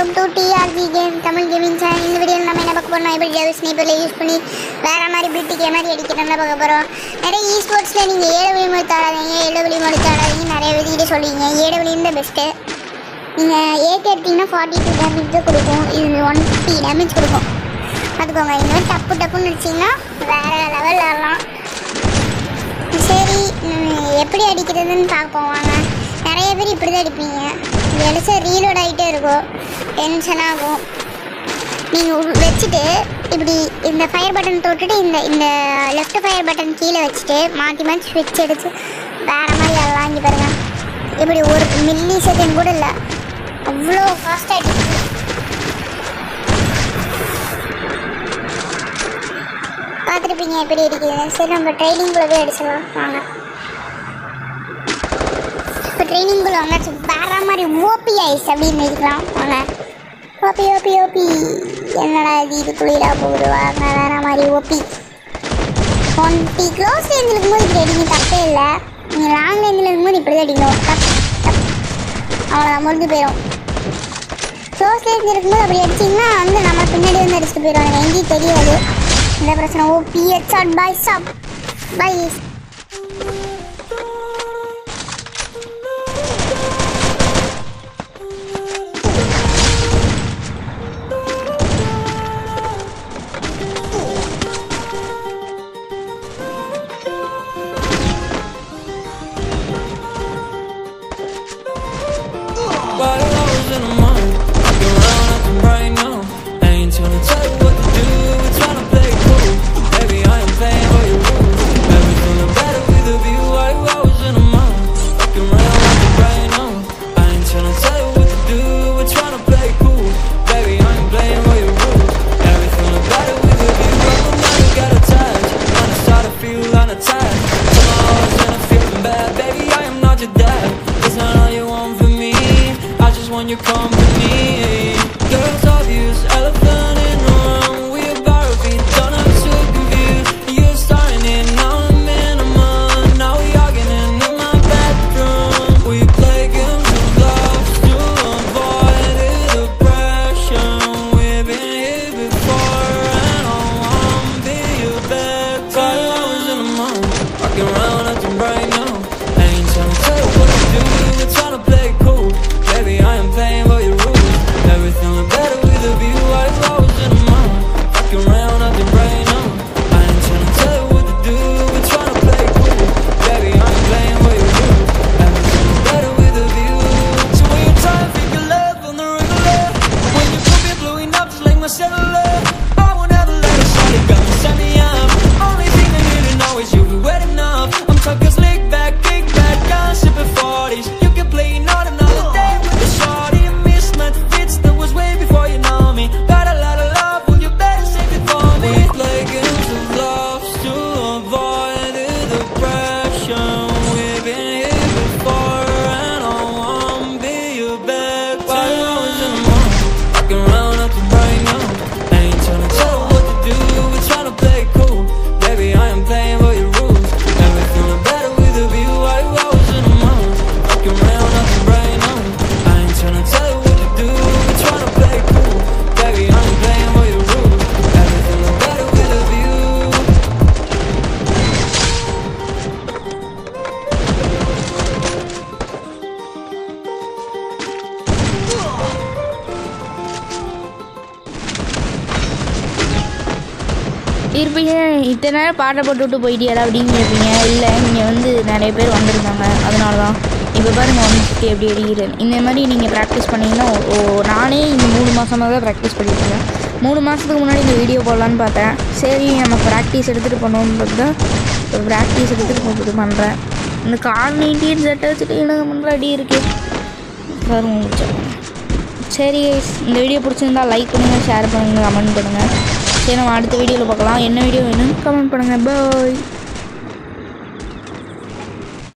Welcome to TRG game Tamil gaming channel இந்த வீடியோவில் நம்ம என்ன பார்க்க போறோம் எப்படி ஜாவி ஸ்னைப்பரில் யூஸ் பண்ணி வேற மாதிரி பிரிட்டி கே மாதிரி அடிக்கிறோம்னு பார்க்க போகிறோம் நிறைய இ ஸ்போர்ட்ஸில் நீங்கள் ஏழு மொழி தாடாதீங்க ஏழு வழி மொழி தாடாதீங்க நிறைய விதிக்கிட்டு சொல்லுவீங்க ஏழு வழியும் தான் பெஸ்ட்டு நீங்கள் ஏக்கு எடுத்தீங்கன்னா ஃபார்ட்டி டூ டேமேஜ் தான் கொடுக்கும் இது ஒன் ஃபிஃப்டி டேமேஜ் கொடுக்கும் பார்த்துக்கோங்க இந்த மாதிரி டப்பு டப்புன்னு அடிச்சிங்கன்னா வேறு லெவல் ஆடலாம் சரி ம், எப்படி அடிக்கிறதுன்னு பார்ப்போம் வாங்க நிறைய பேர் இப்படி தான் அடிப்பீங்க இது அடிச்சா ரீலோட் ஆகிட்டே இருக்கும் டென்ஷன் ஆகும் நீங்கள் வச்சுட்டு இப்படி இந்த ஃபயர் பட்டன் தொட்டுட்டு இந்த இந்த லெஃப்ட் ஃபயர் பட்டன் கீழே வச்சுட்டு மாற்றி மாற்றி ஸ்விட்ச் எடுத்து வேறு மாதிரி அதெல்லாம் இங்கே பாருங்க இப்படி ஒரு மில்லி செகண்ட் கூட இல்லை அவ்வளோ ஃபாஸ்ட்டாக அடிக்குது பார்த்துருப்பீங்க எப்படி அடிக்குது சரி நம்ம ட்ரைனிங்குள்ளே போய் அடிச்சிடலாம் வாங்க இப்போ ட்ரைனிங்குள்ளே வந்தாச்சு வேற மாதிரி ஓபி ஐஸ் அப்படின்னு இருக்கலாம் வாங்க ஓபி ஓபி ஓபி என்னடா இது இது குளிரா போகுது வாங்க வேற மாதிரி ஓபி டுவெண்ட்டி க்ளோஸ் ரேஞ்சில் இருக்கும்போது இப்படி அடிங்க தப்பே இல்லை நீங்கள் லாங் ரேஞ்சில் இருக்கும்போது இப்படி தான் அடிக்கணும் டப் டப் அவ்வளோதான் முடிஞ்சு போயிடும் க்ளோஸ் ரேஞ்ச் இருக்கும்போது அப்படி அடிச்சிங்கன்னா வந்து நம்ம பின்னாடி வந்து அடிச்சுட்டு போயிடுவாங்க எங்கேயும் தெரியாது இந்த பிரச்சனை ஓ பிஹெச்ஆர் பை சப் பை But I was in the mind, looking around acting right now. I ain't tryna tell you what to do, we're tryna play it cool. Baby, I am playing by your rules. Everything look better with a view. I, I was in the mind, looking around acting right now. I ain't tryna tell you what to do, we're tryna play it cool. Baby, I am playing by your rules. Everything look better with a view. I will never get attached. When I start to feel unattached, somehow I was in a feeling bad. Baby, I am not your dad. It's not all you want from me. I just want your company. Girls obvious, elephant in the room. We about to be done. I'm so confused. You're starting it, now I'm in a mood. Now we arguing in my bedroom. We play games of love to avoid the depression. We've been here before, and I wanna be your bed. But I was in the mood, walking around acting right now. I ain't tryna tell you what to do, we're tryna play it cool. Baby, I am playing by your rules. Everything look better with a view. I was in the mood, walking around acting right now. I ain't tryna tell you what to do, we're tryna play it cool. Baby, I am playing by your rules. Everything look better with a view. So when you're trying to figure love on the regular, when you put me blowing up just like my cellular, I won't ever let it slide. It got me set me up. Only thing I need to know is you be wet enough. I'm talking slick back, kick back, gun sipping 40s. You can play not another day with the shorty. A mismatch fits that was way before you know me. Got a lot of love, well you better save it for me. We play games of love to avoid the depression. We've been here before, and I won't be your bed. While I was in the mood, walking around acting right now. I ain't tryna tell you what to do, we're tryna play it cool. Baby, I am playing by your rules. Everything look better with a view. I was in the mood, walking around acting right now. I ain't tryna tell you what to do, we're tryna play it cool. Baby, I am playing by your rules. Everything look better with a view. இருப்பீங்க இத்தனை நேரம் பாட்டை போட்டு விட்டு போயிட்டியாடா அப்படின்னு கேட்பீங்க இல்லை இங்கே வந்து நிறைய பேர் வந்திருந்தாங்க அதனால தான் இப்போ பாருங்க ஒன் ஃபிஃப்டி எப்படி அடிக்கிறேன் இந்த மாதிரி நீங்கள் ப்ராக்டிஸ் பண்ணிங்கன்னா ஓ நானே இந்த மூணு மாதமாக தான் ப்ராக்டிஸ் பண்ணியிருக்கேன் மூணு மாதத்துக்கு முன்னாடி இந்த வீடியோ போடலான்னு பார்த்தேன் சரி நம்ம ப்ராக்டிஸ் எடுத்துகிட்டு பண்ணணுன்றது தான் இப்போ ப்ராக்டிஸ் எடுத்துகிட்டு போட்டு பண்ணுறேன் இந்த கால் நீட்டின்னு செட்டை வச்சுட்டு எனக்கு பண்ணுற அடி இருக்கு பாருங்க முடிச்சோம் சரி guys, இந்த வீடியோ பிடிச்சிருந்தா லைக் பண்ணுங்கள் ஷேர் பண்ணுங்கள் கமெண்ட் பண்ணுங்கள் சரி நம்ம அடுத்த வீடியோவில் பார்க்கலாம் என்ன வீடியோ வேணும்னு கமெண்ட் பண்ணுங்கள் பாய்